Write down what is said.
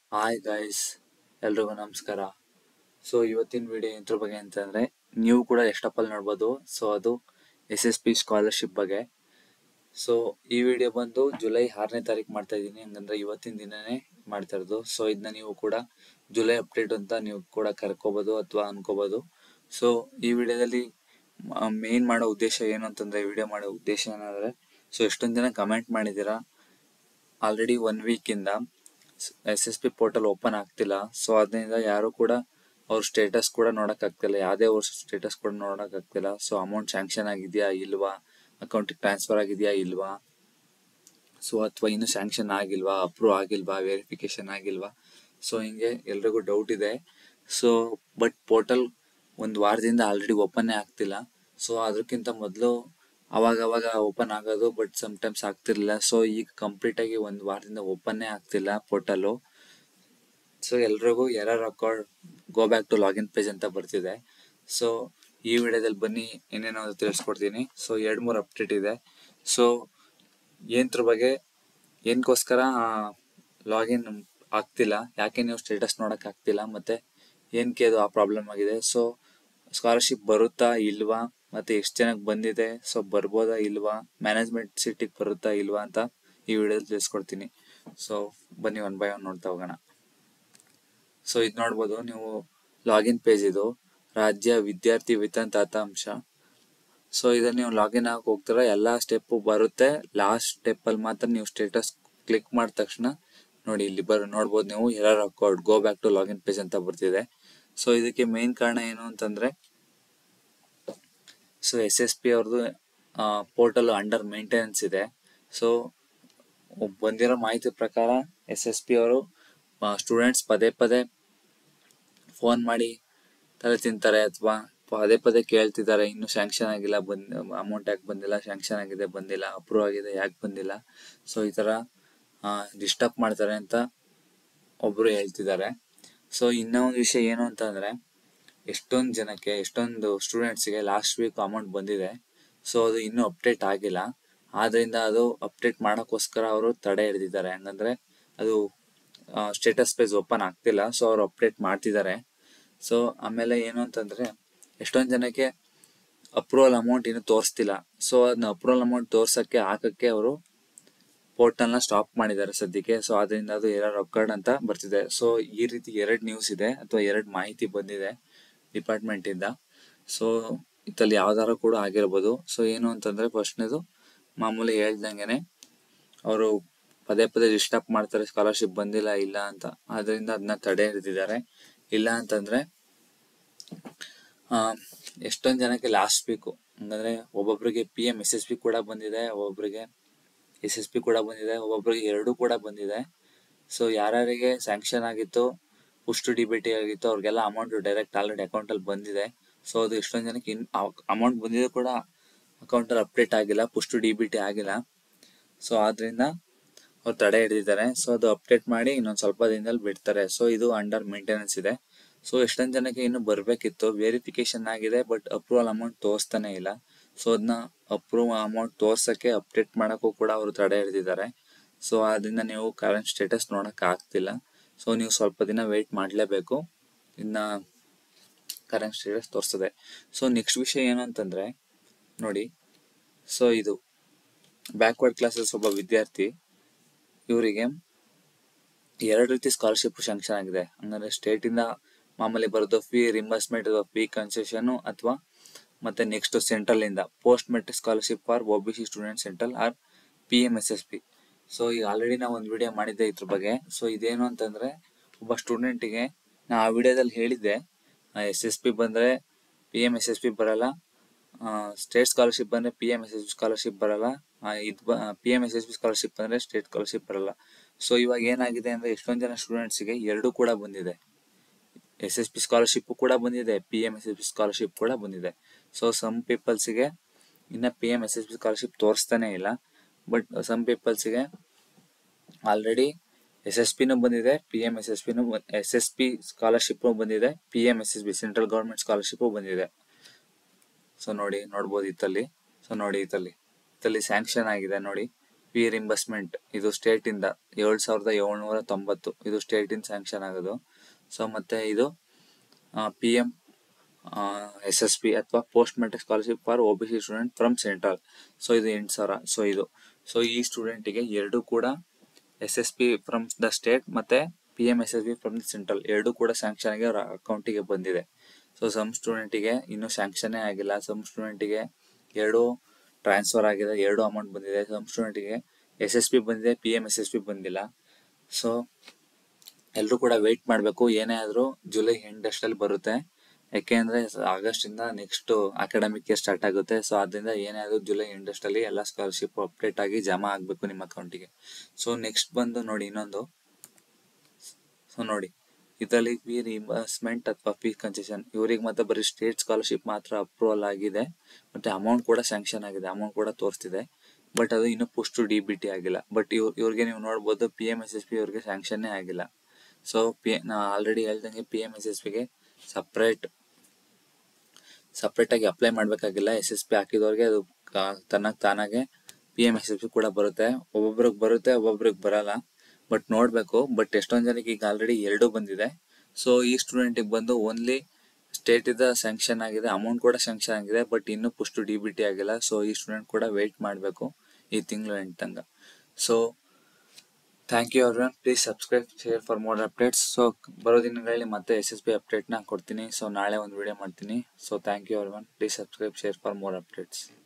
hi guys ಎಲ್ರಿಗೂ ನಮಸ್ಕಾರ so ಇವತ್ತಿನ ವಿಡಿಯೋ ಇದ್ರ ಬಗ್ಗೆ ಅಂತಂದರೆ ನೀವು ಕೂಡ ಎಷ್ಟಪ್ಪಲ್ಲಿ ನೋಡ್ಬೋದು ಸೊ ಅದು ಎಸ್ ಎಸ್ ಪಿ ಸ್ಕಾಲರ್ಶಿಪ್ ಬಗ್ಗೆ ಸೊ ಈ ವಿಡಿಯೋ ಬಂದು ಜುಲೈ ಆರನೇ ತಾರೀಕು ಮಾಡ್ತಾ ಇದ್ದೀನಿ ಹಂಗಂದ್ರೆ ಇವತ್ತಿನ ದಿನನೇ ಮಾಡ್ತಾ ಇರೋದು ಸೊ ಇದನ್ನ ನೀವು ಕೂಡ ಜುಲೈ ಅಪ್ಡೇಟ್ ಅಂತ ನೀವು ಕೂಡ ಕರ್ಕೋಬೋದು ಅಥವಾ ಅನ್ಕೋಬೋದು ಸೊ ಈ ವಿಡಿಯೋದಲ್ಲಿ ಮೇನ್ ಮಾಡೋ ಉದ್ದೇಶ ಏನು ಅಂತಂದ್ರೆ ವಿಡಿಯೋ ಮಾಡೋ ಉದ್ದೇಶ ಏನಂದ್ರೆ ಸೊ ಎಷ್ಟೊಂದು ಜನ ಕಮೆಂಟ್ ಮಾಡಿದ್ದೀರಾ ಆಲ್ರೆಡಿ ಒನ್ ವೀಕಿಂದ S S P portal open ಆಗ್ತಿಲ್ಲ ಸೊ ಅದರಿಂದ ಯಾರು ಕೂಡ ಅವ್ರ ಸ್ಟೇಟಸ್ ಕೂಡ ನೋಡಕ್ ಆಗ್ತಿಲ್ಲ ಯಾವುದೇ ಅವ್ರ ಸ್ಟೇಟಸ್ ಕೂಡ ನೋಡಕ್ ಆಗ್ತಿಲ್ಲ ಸೊ ಅಮೌಂಟ್ ಸ್ಯಾಂಕ್ಷನ್ ಆಗಿದೆಯಾ ಇಲ್ವಾ ಅಕೌಂಟಿಗೆ ಟ್ರಾನ್ಸ್ಫರ್ ಆಗಿದೆಯಾ ಇಲ್ವಾ ಸೊ ಅಥವಾ ಇನ್ನೂ ಸ್ಯಾಂಕ್ಷನ್ ಆಗಿಲ್ವಾ ಅಪ್ರೂವ್ ಆಗಿಲ್ವಾ ವೆರಿಫಿಕೇಶನ್ ಆಗಿಲ್ವಾ ಸೊ ಹಿಂಗೆ ಎಲ್ರಿಗೂ ಡೌಟ್ ಇದೆ ಸೊ ಬಟ್ ಪೋರ್ಟಲ್ ಒಂದು ವಾರದಿಂದ ಆಲ್ರೆಡಿ ಓಪನ್ನೇ ಆಗ್ತಿಲ್ಲ ಸೊ ಅದಕ್ಕಿಂತ ಮೊದಲು ಅವಾಗ ಅವಾಗ ಓಪನ್ ಆಗೋದು ಬಟ್ ಟೈಮ್ಸ್ ಆಗ್ತಿರ್ಲಿಲ್ಲ ಸೊ ಈಗ ಕಂಪ್ಲೀಟ್ ಆಗಿ ಒಂದು ವಾರದಿಂದ ಓಪನ್ನೇ ಆಗ್ತಿಲ್ಲ ಪೋರ್ಟಲು ಸೊ ಎಲ್ರಿಗೂ error account go back to login page ಅಂತ ಬರ್ತಿದೆ ಸೊ ಈ ವಿಡಿಯೋದಲ್ಲಿ ಬನ್ನಿ ಏನೇನೋ ಅಂತ ತಿಳಿಸ್ಕೊಡ್ತೀನಿ ಸೊ ಎರಡು ಮೂರು ಅಪ್ಡೇಟ್ ಇದೆ ಸೊ ಏನ್ದ್ರ ಬಗ್ಗೆ ಏನಕ್ಕೋಸ್ಕರ ಲಾಗಿನ್ ಆಗ್ತಿಲ್ಲ ಯಾಕೆ ನೀವು ಸ್ಟೇಟಸ್ ನೋಡಕ್ ಆಗ್ತಿಲ್ಲ ಮತ್ತೆ ಏನಕ್ಕೆ ಅದು ಆ ಪ್ರಾಬ್ಲಮ್ ಆಗಿದೆ ಸೊ ಸ್ಕಾಲರ್ಶಿಪ್ ಬರುತ್ತಾ ಇಲ್ವಾ ಮತ್ತೆ ಎಷ್ಟು ಜನಕ್ಕೆ ಬಂದಿದೆ ಸೊ ಬರ್ಬೋದಾ ಇಲ್ವಾ ಮ್ಯಾನೇಜ್ಮೆಂಟ್ ಸೀಟಿಗೆ ಬರುತ್ತಾ ಇಲ್ವಾ ಅಂತ ಈ ವಿಡಿಯೋದಲ್ಲಿ ತಿಳಿಸ್ಕೊಡ್ತೀನಿ ಸೊ ಬನ್ನಿ ಒನ್ ಬೈ ಒನ್ ನೋಡ್ತಾ ಹೋಗೋಣ ಸೊ ಇದು ನೋಡ್ಬೋದು ನೀವು ಲಾಗಿನ್ ಪೇಜ್ ಇದು ರಾಜ್ಯ ವಿದ್ಯಾರ್ಥಿ ವೇತನ ದತ್ತಾಂಶ ಸೊ ಇದನ್ನ ನೀವು ಲಾಗಿನ್ ಆಗಿ ಹೋಗ್ತೀರಾ ಎಲ್ಲಾ ಸ್ಟೆಪ್ ಬರುತ್ತೆ ಲಾಸ್ಟ್ ಸ್ಟೆಪ್ ಅಲ್ಲಿ ಮಾತ್ರ ನೀವು ಸ್ಟೇಟಸ್ ಕ್ಲಿಕ್ ಮಾಡಿದ ತಕ್ಷಣ ನೋಡಿ ಇಲ್ಲಿ ಬರ್ ನೋಡ್ಬೋದು ನೀವು error account go back to login page ಅಂತ ಬರ್ತಿದೆ ಸೊ ಇದಕ್ಕೆ ಮೇನ್ ಕಾರಣ ಏನು ಅಂತಂದ್ರೆ ಸೊ ಎಸ್ ಎಸ್ ಪಿ ಅವ್ರದ್ದು ಪೋರ್ಟಲ್ ಅಂಡರ್ ಮೇಂಟೆನೆನ್ಸ್ ಇದೆ ಸೊ ಬಂದಿರೋ ಮಾಹಿತಿ ಪ್ರಕಾರ ಎಸ್ ಎಸ್ ಪಿ ಅವರು ಸ್ಟೂಡೆಂಟ್ಸ್ ಪದೇ ಪದೇ ಫೋನ್ ಮಾಡಿ ತಲೆ ತಿಂತಾರೆ ಅಥವಾ ಪದೇ ಪದೇ ಕೇಳ್ತಿದ್ದಾರೆ ಇನ್ನು ಸ್ಯಾಂಕ್ಷನ್ ಆಗಿಲ್ಲ ಬಂದ್ ಅಮೌಂಟ್ ಯಾಕೆ ಬಂದಿಲ್ಲ ಸ್ಯಾಂಕ್ಷನ್ ಆಗಿದೆ ಬಂದಿಲ್ಲ ಅಪ್ರೂವ್ ಆಗಿದೆ ಯಾಕೆ ಬಂದಿಲ್ಲ ಸೊ ಈ ತರ ಡಿಸ್ಟರ್ಬ್ ಮಾಡ್ತಾರೆ ಅಂತ ಒಬ್ರು ಹೇಳ್ತಿದ್ದಾರೆ ಸೊ ಇನ್ನೂ ಒಂದು ವಿಷಯ ಏನು ಅಂತಂದ್ರೆ ಎಷ್ಟೊಂದು ಜನಕ್ಕೆ ಎಷ್ಟೊಂದು ಸ್ಟೂಡೆಂಟ್ಸ್ಗೆ ಲಾಸ್ಟ್ ವೀಕ್ ಅಮೌಂಟ್ ಬಂದಿದೆ ಸೊ ಅದು ಇನ್ನೂ ಅಪ್ಡೇಟ್ ಆಗಿಲ್ಲ ಆದ್ರಿಂದ ಅದು ಅಪ್ಡೇಟ್ ಮಾಡೋಕ್ಕೋಸ್ಕರ ಅವರು ತಡೆ ಹಿಡಿದಿದ್ದಾರೆ ಹಂಗಂದ್ರೆ ಅದು ಸ್ಟೇಟಸ್ ಪೇಜ್ ಓಪನ್ ಆಗ್ತಿಲ್ಲ ಸೊ ಅವ್ರು ಅಪ್ಡೇಟ್ ಮಾಡ್ತಿದ್ದಾರೆ ಸೊ ಆಮೇಲೆ ಏನು ಅಂತಂದ್ರೆ ಎಷ್ಟೊಂದು ಜನಕ್ಕೆ ಅಪ್ರೂವಲ್ ಅಮೌಂಟ್ ಇನ್ನು ತೋರಿಸ್ತಿಲ್ಲ ಸೊ ಅದನ್ನ ಅಪ್ರೂವಲ್ ಅಮೌಂಟ್ ತೋರ್ಸಕ್ಕೆ ಹಾಕಕ್ಕೆ ಅವರು ಪೋರ್ಟಲ್ನ ಸ್ಟಾಪ್ ಮಾಡಿದ್ದಾರೆ ಸದ್ಯಕ್ಕೆ ಸೊ ಅದರಿಂದ ಅದು ಎರರ್ ಅಕರ್ಡ್ ಅಂತ ಬರ್ತಿದೆ ಸೊ ಈ ರೀತಿ ಎರಡು ನ್ಯೂಸ್ ಇದೆ ಅಥವಾ ಎರಡು ಮಾಹಿತಿ ಬಂದಿದೆ ಡಿಪಾರ್ಟ್ಮೆಂಟ್ ಇಂದ ಸೊ ಇದ್ರಲ್ಲಿ ಯಾವ್ದಾರ ಕೂಡ ಆಗಿರ್ಬೋದು ಸೊ ಏನು ಅಂತಂದ್ರೆ ಫಸ್ಟ್ನೇದು ಮಾಮೂಲಿ ಹೇಳ್ದಂಗೆನೆ ಅವರು ಪದೇ ಪದೇ ಡಿಸ್ಟರ್ಬ್ ಮಾಡ್ತಾರೆ ಸ್ಕಾಲರ್ಶಿಪ್ ಬಂದಿಲ್ಲ ಇಲ್ಲ ಅಂತ ಅದರಿಂದ ಅದನ್ನ ತಡೆ ಹಿಡಿದಿದ್ದಾರೆ ಇಲ್ಲ ಅಂತಂದ್ರೆ ಎಷ್ಟೊಂದು ಜನಕ್ಕೆ ಲಾಸ್ಟ್ ವೀಕು ಹಂಗಂದ್ರೆ ಒಬ್ಬೊಬ್ರಿಗೆ P M S S P ಕೂಡ ಬಂದಿದೆ ಒಬ್ಬೊಬ್ರಿಗೆ ಎಸ್ ಎಸ್ ಪಿ ಕೂಡ ಬಂದಿದೆ ಒಬ್ಬೊಬ್ರಿಗೆ ಎರಡು ಕೂಡ ಬಂದಿದೆ ಸೊ ಯಾರ್ಯಾರಿಗೆ ಸ್ಯಾಂಕ್ಷನ್ ಆಗಿತ್ತು ಪುಷ್ಟು ಡಿ ಬಿ ಟಿ ಆಗಿತ್ತು ಅವ್ರಿಗೆಲ್ಲ ಅಮೌಂಟ್ ಡೈರೆಕ್ಟ್ ಆಲ್ರೆಡಿ ಅಕೌಂಟ್ ಅಲ್ಲಿ ಬಂದಿದೆ ಸೊ ಅದು ಎಷ್ಟೊಂದು ಜನಕ್ಕೆ ಇನ್ ಅಮೌಂಟ್ ಬಂದಿದೆ ಕೂಡ ಅಕೌಂಟ್ ಅಲ್ಲಿ ಅಪ್ಡೇಟ್ ಆಗಿಲ್ಲ ಪುಷ್ಟು ಡಿ ಬಿ ಟಿ ಆಗಿಲ್ಲ ಸೊ ಆದ್ರಿಂದ ಅವ್ರು ತಡೆ ಹಿಡಿದಿದ್ದಾರೆ ಸೊ ಅದು ಅಪ್ಡೇಟ್ ಮಾಡಿ ಇನ್ನೊಂದು ಸ್ವಲ್ಪ ದಿನದಲ್ಲಿ ಬಿಡ್ತಾರೆ ಸೊ ಇದು ಅಂಡರ್ ಮೇಂಟೆನೆನ್ಸ್ ಇದೆ ಸೊ ಎಷ್ಟೊಂದು ಜನಕ್ಕೆ ಇನ್ನು ಬರ್ಬೇಕಿತ್ತು ವೆರಿಫಿಕೇಶನ್ ಆಗಿದೆ ಬಟ್ ಅಪ್ರೂವಲ್ ಅಮೌಂಟ್ ತೋರಿಸ್ತಾನೆ ಇಲ್ಲ ಸೊ ಅದನ್ನ ಅಪ್ರೂವ್ ಅಮೌಂಟ್ ತೋರ್ಸಕ್ಕೆ ಅಪ್ಡೇಟ್ ಮಾಡಕ್ಕೂ ಕೂಡ ಅವರು ತಡೆ ಹಿಡಿದಿದ್ದಾರೆ ಸೊ ಅದರಿಂದ ನೀವು ಕರೆಂಟ್ ಸ್ಟೇಟಸ್ ನೋಡಕ್ ಆಗ್ತಿಲ್ಲ ಸೊ ನೀವು ಸ್ವಲ್ಪ ದಿನ ವೇಟ್ ಮಾಡಲೇಬೇಕು ಇನ್ನ ಕರೆಂಟ್ ಸ್ಟೇಟಸ್ ತೋರಿಸ್ತದೆ ಸೊ ನೆಕ್ಸ್ಟ್ ವಿಷಯ ಏನು ಅಂತಂದ್ರೆ ನೋಡಿ ಸೊ ಇದು ಬ್ಯಾಕ್ವರ್ಡ್ ಕ್ಲಾಸಸ್ ಒಬ್ಬ ವಿದ್ಯಾರ್ಥಿ ಇವರಿಗೆ ಎರಡು ರೀತಿ ಸ್ಕಾಲರ್ಶಿಪ್ ಶಾಂಕ್ಷನ್ ಆಗಿದೆ ಹಂಗಂದ್ರೆ ಸ್ಟೇಟ್ ಇಂದ ಮಾಮೂಲಿ ಬರೋದು ಫೀ ರಿಂಬರ್ಸ್ಮೆಂಟ್ ಫೀ ಕನ್ಸೆಷನ್ ಅಥವಾ ಮತ್ತೆ ನೆಕ್ಸ್ಟ್ ಸೆಂಟ್ರಲ್ ಇಂದ post metric scholarship for O B C student central or P M S S P so ಈಗ ಆಲ್ರೆಡಿ ನಾವು ಒಂದು ವಿಡಿಯೋ ಮಾಡಿದ್ದೆ ಇದ್ರ ಬಗ್ಗೆ ಸೊ ಇದೇನು ಅಂತಂದ್ರೆ ಒಬ್ಬ ಸ್ಟೂಡೆಂಟಿಗೆ ನಾ ಆ ವಿಡಿಯೋದಲ್ಲಿ ಹೇಳಿದ್ದೆ ಎಸ್ ಎಸ್ ಪಿ ಬಂದ್ರೆ P M S S P ಬರಲ್ಲ ಸ್ಟೇಟ್ ಸ್ಕಾಲರ್ಶಿಪ್ ಬಂದ್ರೆ P M S S P scholarship ಬರಲ್ಲ ಇದು P M S S P scholarship ಬಂದ್ರೆ ಸ್ಟೇಟ್ ಸ್ಕಾಲರ್ಶಿಪ್ ಬರಲ್ಲ ಸೊ ಇವಾಗ ಏನಾಗಿದೆ ಅಂದ್ರೆ ಎಷ್ಟೊಂದು ಜನ ಸ್ಟೂಡೆಂಟ್ಸ್ಗೆ ಎರಡು ಕೂಡ ಬಂದಿದೆ ಎಸ್ ಎಸ್ ಪಿ ಸ್ಕಾಲರ್ಶಿಪ್ ಕೂಡ ಬಂದಿದೆ P M S S P scholarship ಕೂಡ ಬಂದಿದೆ ಸೊ ಸಮ್ ಪೀಪಲ್ಸ್ಗೆ ಇನ್ನ P M S S P scholarship ತೋರಿಸ್ತಾನೆ ಇಲ್ಲ ಬಟ್ ಸಮ್ ಪೀಪಲ್ಸ್ಗೆ ಆಲ್ರೆಡಿ ಎಸ್ ಎಸ್ ಪಿನೂ ಬಂದಿದೆ ಪಿ ಎಂ ಎಸ್ ಎಸ್ ಪಿನೂ ಎಸ್ ಎಸ್ ಪಿ ಸ್ಕಾಲರ್ಶಿಪ್ ಬಂದಿದೆ P M S S B central government scholarship ಬಂದಿದೆ ಸೊ ನೋಡಿ ನೋಡ್ಬೋದು ಇತ್ತಲ್ಲಿ ಸೊ ನೋಡಿ ಇತ್ತಲ್ಲಿ ಇತ್ತಲ್ಲಿ ಸ್ಯಾಂಕ್ಷನ್ ಆಗಿದೆ ನೋಡಿ ಫೀ ರಿಂಬರ್ಸ್ಮೆಂಟ್ ಇದು ಸ್ಟೇಟ್ ಇಂದ ಏಳು ಸಾವಿರದ ಏಳ್ನೂರ ತೊಂಬತ್ತು ಇದು ಸ್ಟೇಟ್ ಇಂದ ಸ್ಯಾಂಕ್ಷನ್ ಆಗೋದು ಸೊ ಮತ್ತೆ ಇದು P M S S P ಅಥವಾ post metric scholarship for O B C student from central so ಇದು ಎಂಟು ಸಾವಿರ ಸೊ ಇದು ಸೊ ಈ ಸ್ಟೂಡೆಂಟಿಗೆ ಎರಡು ಕೂಡ S S P from the state ಮತ್ತೆ P M S S P from the central ಎರಡು ಕೂಡ ಸ್ಯಾಂಕ್ಷನ್ ಆಗಿ ಅವರ ಅಕೌಂಟಿಗೆ ಬಂದಿದೆ ಸೊ ಸಮ್ ಸ್ಟೂಡೆಂಟಿಗೆ ಇನ್ನೂ ಸ್ಯಾಂಕ್ಷನೇ ಆಗಿಲ್ಲ ಸಮ್ ಸ್ಟೂಡೆಂಟಿಗೆ ಎರಡು ಟ್ರಾನ್ಸ್ಫರ್ ಆಗಿದೆ ಎರಡು ಅಮೌಂಟ್ ಬಂದಿದೆ ಸಮ್ ಸ್ಟೂಡೆಂಟಿಗೆ ಎಸ್ ಎಸ್ ಪಿ ಬಂದಿದೆ P M S S P ಬಂದಿಲ್ಲ ಸೊ ಎಲ್ಲರೂ ಕೂಡ ವೆಯ್ಟ್ ಮಾಡಬೇಕು ಏನೇ ಆದರೂ ಜುಲೈ ಎಂಡ್ ಅಷ್ಟಲ್ಲಿ ಬರುತ್ತೆ ಯಾಕೆಂದ್ರೆ ಆಗಸ್ಟ್ ಇಂದ ನೆಕ್ಸ್ಟ್ ಅಕಾಡೆಮಿಕ್ ಇಯರ್ ಸ್ಟಾರ್ಟ್ ಆಗುತ್ತೆ ಸೊ ಅದರಿಂದ ಏನೇ ಆದರೂ ಜುಲೈ ಎಂಡ್ ಅಷ್ಟಲ್ಲಿ ಎಲ್ಲ ಸ್ಕಾಲರ್ಶಿಪ್ ಅಪ್ಡೇಟ್ ಆಗಿ ಜಮಾ ಆಗಬೇಕು ನಿಮ್ಮ ಅಕೌಂಟಿಗೆ ಸೊ ನೆಕ್ಸ್ಟ್ ಬಂದು ನೋಡಿ ಇನ್ನೊಂದು ಸೊ ನೋಡಿ ಇದರಲ್ಲಿ ಫೀ ರಿಇಂಬರ್ಸ್ಮೆಂಟ್ ಅಥವಾ ಫೀ ಕನ್ಸೆಷನ್ ಇವ್ರಿಗೆ ಮತ್ತೆ ಬರೀ ಸ್ಟೇಟ್ ಸ್ಕಾಲರ್ಶಿಪ್ ಮಾತ್ರ ಅಪ್ರೂವಲ್ ಆಗಿದೆ ಮತ್ತೆ ಅಮೌಂಟ್ ಕೂಡ ಸ್ಯಾಂಕ್ಷನ್ ಆಗಿದೆ ಅಮೌಂಟ್ ಕೂಡ ತೋರಿಸ್ತಿದೆ ಬಟ್ ಅದು ಇನ್ನೂ ಪುಷ್ಟು ಡಿ ಬಿ ಟಿ ಆಗಿಲ್ಲ ಬಟ್ ಇವ್ರ ಇವ್ರಿಗೆ ನೀವು ನೋಡ್ಬೋದು P M S S P ಅವ್ರಿಗೆ ಸ್ಯಾಂಕ್ಷನ್ನೇ ಆಗಿಲ್ಲ ಸೊ ಪಿ ನಾ ಆಲ್ರೆಡಿ ಹೇಳ್ದಂಗೆ ಪಿ ಎಂ ಎಸ್ ಎಸ್ ಪಿಗೆ ಸಪ್ರೇಟ್ ಸಪ್ರೇಟ್ ಆಗಿ ಅಪ್ಲೈ ಮಾಡ್ಬೇಕಾಗಿಲ್ಲ ಎಸ್ ಎಸ್ ಪಿ ಹಾಕಿದವ್ರಿಗೆ ಅದು ತನ್ನ ತಾನಾಗೆ P M S S P ಕೂಡ ಬರುತ್ತೆ ಒಬ್ಬೊಬ್ರಿಗೆ ಬರುತ್ತೆ ಒಬ್ಬೊಬ್ರಿಗೆ ಬರಲ್ಲ ಬಟ್ ನೋಡ್ಬೇಕು ಬಟ್ ಎಷ್ಟೊಂದ್ ಜನಕ್ಕೆ ಈಗ ಆಲ್ರೆಡಿ ಎರಡು ಬಂದಿದೆ ಸೊ ಈ ಸ್ಟೂಡೆಂಟಿಗೆ ಬಂದು ಓನ್ಲಿ ಸ್ಟೇಟ್ ಇಂದ ಸ್ಯಾಂಕ್ಷನ್ ಆಗಿದೆ ಅಮೌಂಟ್ ಕೂಡ ಸ್ಯಾಂಕ್ಷನ್ ಆಗಿದೆ ಬಟ್ ಇನ್ನೂ ಪುಷ್ಟು ಡಿ ಬಿ ಟಿ ಆಗಿಲ್ಲ ಸೊ ಈ ಸ್ಟೂಡೆಂಟ್ ಕೂಡ ವೆಯ್ಟ್ ಮಾಡಬೇಕು ಈ ತಿಂಗಳು ಎಂಡ್ ತನಕ ಸೊ ಥ್ಯಾಂಕ್ ಯು ಅವ್ರನ್ please subscribe share for more updates so ಬರೋ ದಿನಗಳಲ್ಲಿ ಮತ್ತೆ ಎಸ್ ಎಸ್ ಬಿ ಅಪ್ಡೇಟ್ನ ಕೊಡ್ತೀನಿ ಸೊ ನಾಳೆ ಒಂದು ವಿಡಿಯೋ ಮಾಡ್ತೀನಿ ಸೊ ಥ್ಯಾಂಕ್ ಯು ಅವ್ರನ್ please subscribe share for more updates